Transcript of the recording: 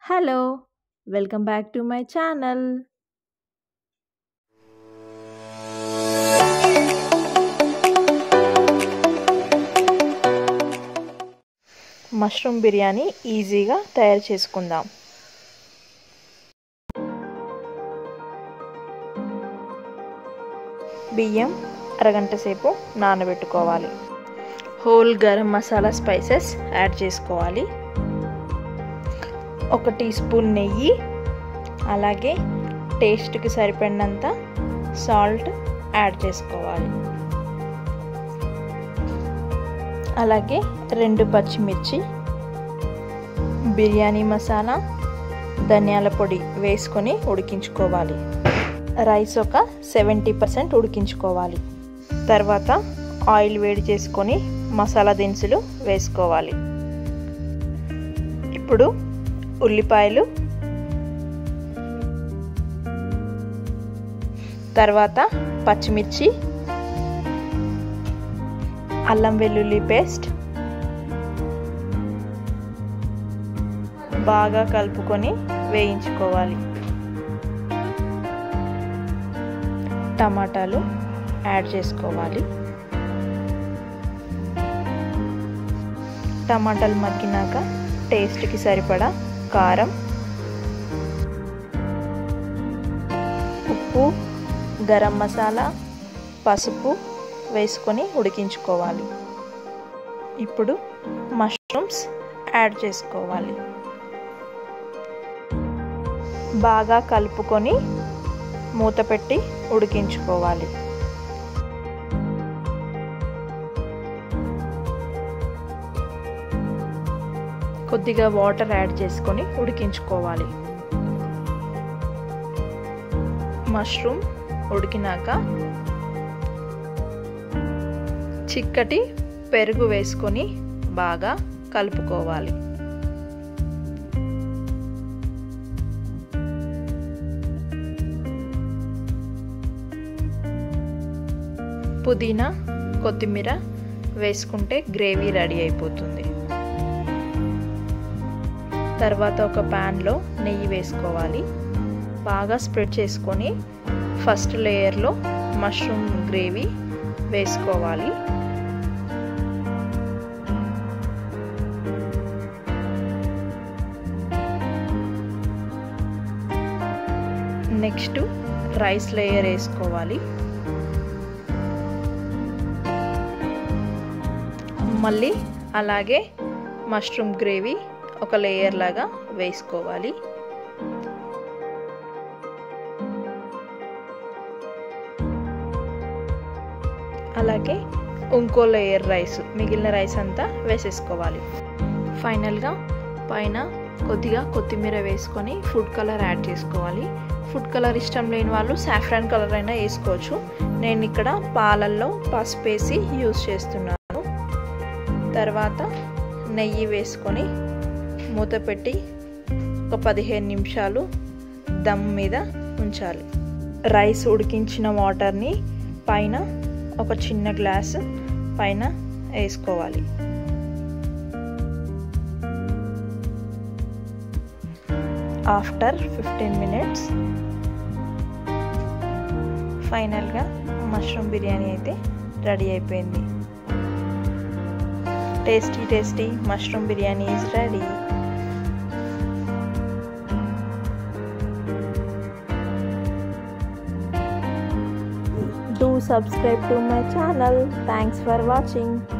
hello welcome back to my channel mushroom biryani ఈజీగా తయారు చేసుకుందాం బియ్యం అరగంట సేపు నానబెట్టుకోవాలి whole garam masala spices add చేసుకోవాలి ఒక టీ స్పూన్ నెయ్యి అలాగే టేస్ట్కి సరిపడినంత సాల్ట్ యాడ్ చేసుకోవాలి అలాగే రెండు పచ్చిమిర్చి బిర్యానీ మసాలా ధనియాల పొడి వేసుకొని ఉడికించుకోవాలి రైస్ ఒక సెవెంటీ పర్సెంట్ ఉడికించుకోవాలి తర్వాత ఆయిల్ వేడి చేసుకొని మసాలా దినుసులు వేసుకోవాలి ఇప్పుడు ఉల్లిపాయలు తర్వాత పచ్చిమిర్చి అల్లం వెల్లుల్లి పేస్ట్ బాగా కలుపుకొని వేయించుకోవాలి టమాటాలు యాడ్ చేసుకోవాలి టమాటాలు మగ్గినాక టేస్ట్కి సరిపడా కారం ఉప్పు గరం మసాలా పసుపు వేసుకొని ఉడికించుకోవాలి ఇప్పుడు మష్రూమ్స్ యాడ్ చేసుకోవాలి బాగా కలుపుకొని మూత పెట్టి ఉడికించుకోవాలి కొద్దిగా వాటర్ యాడ్ చేసుకొని ఉడికించుకోవాలి మష్రూమ్ ఉడికినాక చిక్కటి పెరుగు వేసుకొని బాగా కలుపుకోవాలి పుదీనా కొత్తిమీర వేసుకుంటే గ్రేవీ రెడీ అయిపోతుంది తర్వాత ఒక ప్యాన్లో నెయ్యి వేసుకోవాలి బాగా స్ప్రెడ్ చేసుకొని ఫస్ట్ లేయర్లో మష్రూమ్ గ్రేవీ వేసుకోవాలి నెక్స్ట్ రైస్ లేయర్ వేసుకోవాలి మళ్ళీ అలాగే మష్రూమ్ గ్రేవీ ఒక లేయర్ లాగా వేసుకోవాలి అలాగే ఇంకో లేయర్ రైస్ మిగిలిన రైస్ అంతా వేసేసుకోవాలి ఫైనల్గా పైన కొద్దిగా కొత్తిమీర వేసుకొని ఫుడ్ కలర్ యాడ్ చేసుకోవాలి ఫుడ్ కలర్ ఇష్టం లేని వాళ్ళు సాఫ్రాన్ కలర్ అయినా వేసుకోవచ్చు నేను ఇక్కడ పాలల్లో పసుపు వేసి యూస్ చేస్తున్నాను తర్వాత నెయ్యి వేసుకొని మూత పెట్టి ఒక పదిహేను నిమిషాలు దమ్ మీద ఉంచాలి రైస్ ఉడికించిన వాటర్ని పైన ఒక చిన్న గ్లాస్ పైన వేసుకోవాలి ఆఫ్టర్ ఫిఫ్టీన్ మినిట్స్ ఫైనల్గా మష్రూమ్ బిర్యానీ అయితే రెడీ అయిపోయింది tasty tasty mushroom biryani is ready do subscribe to my channel thanks for watching